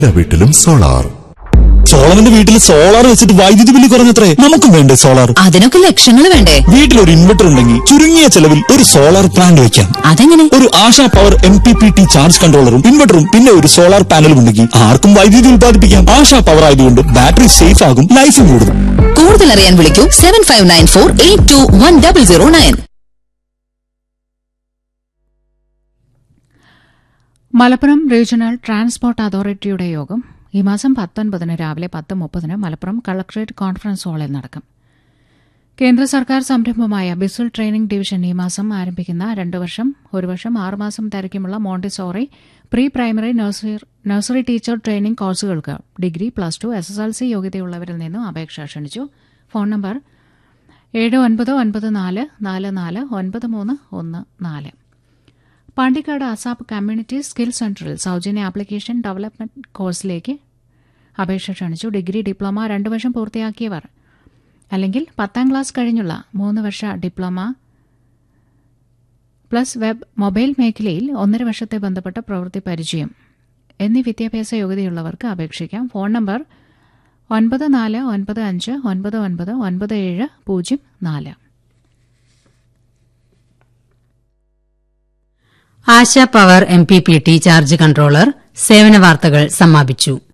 എല്ലാ വീട്ടിലും സോളാർ സോളറിന്റെ വീട്ടിൽ സോളാർ വെച്ചിട്ട് വൈദ്യുതി ബില്ല് കുറഞ്ഞത്രേ നമുക്കും വേണ്ടേ സോളാർ അതിനൊക്കെ ലക്ഷങ്ങൾ വേണ്ടേ വീട്ടിൽ ഒരു ഇൻവെർട്ടർ ഉണ്ടെങ്കിൽ ചുരുങ്ങിയ ചെലവിൽ ഒരു സോളാർ പ്ലാന്റ് വെക്കാം അതെങ്ങനെ ഒരു Asha power M P P T charge കൺട്രോളറും ഇൻവെർട്ടറും പിന്നെ ഒരു സോളാർ പാനലും ഉണ്ടെങ്കിൽ ആർക്കും വൈദ്യുതി ഉൽപ്പാദിപ്പിക്കാം ആശാ പവർ ആയതുകൊണ്ട് ബാറ്ററി സേഫ് ആകും ലൈഫും കൂടും കൂടുതൽ അറിയാൻ വിളിക്കൂ seven five nine four eight two one double zero nine Malappuram regional transport അതോറിറ്റിയുടെ യോഗം ഈ മാസം പത്തൊൻപതിന് രാവിലെ പത്ത് മുപ്പതിന് മലപ്പുറം കളക്ടറേറ്റ് കോൺഫറൻസ് ഹാളിൽ നടക്കും കേന്ദ്ര സർക്കാർ സംരംഭമായ ബിസുൽ ട്രെയിനിംഗ് ഡിവിഷൻ ഈ മാസം ആരംഭിക്കുന്ന രണ്ട് വർഷം ഒരു വർഷം ആറുമാസം ദൈർഘ്യമുള്ള Montessori pre primary nursery nursery teacher training കോഴ്സുകൾക്ക് degree plus two S S L C യോഗ്യതയുള്ളവരിൽ നിന്നും അപേക്ഷ ക്ഷണിച്ചു ഫോൺ നമ്പർ ഏഴ് ഒൻപത് ഒൻപത് നാല് നാല് നാല് ഒൻപത് മൂന്ന് ഒന്ന് നാല് പാണ്ടിക്കാട് അസാപ്പ് കമ്മ്യൂണിറ്റി സ്കിൽ സെന്ററിൽ സൗജന്യ ആപ്ലിക്കേഷൻ ഡെവലപ്മെന്റ് കോഴ്സിലേക്ക് അപേക്ഷ ക്ഷണിച്ചു ഡിഗ്രി ഡിപ്ലോമ രണ്ട് വർഷം പൂർത്തിയാക്കിയവർ അല്ലെങ്കിൽ പത്താം ക്ലാസ് കഴിഞ്ഞുള്ള മൂന്ന് വർഷ ഡിപ്ലോമ പ്ലസ് വെബ് മൊബൈൽ മേഖലയിൽ ഒന്നര വർഷത്തെ ബന്ധപ്പെട്ട പ്രവൃത്തി പരിചയം എന്നീ വിദ്യാഭ്യാസ യോഗ്യതയുള്ളവർക്ക് അപേക്ഷിക്കാം ഫോൺ നമ്പർ ഒൻപത് നാല് ഒൻപത് അഞ്ച് ഒൻപത് ഒൻപത് ഒൻപത് ഏഴ് പൂജ്യം നാല് Asha power M P P T charge controller സേവന വാർത്തകൾ സമാപിച്ചു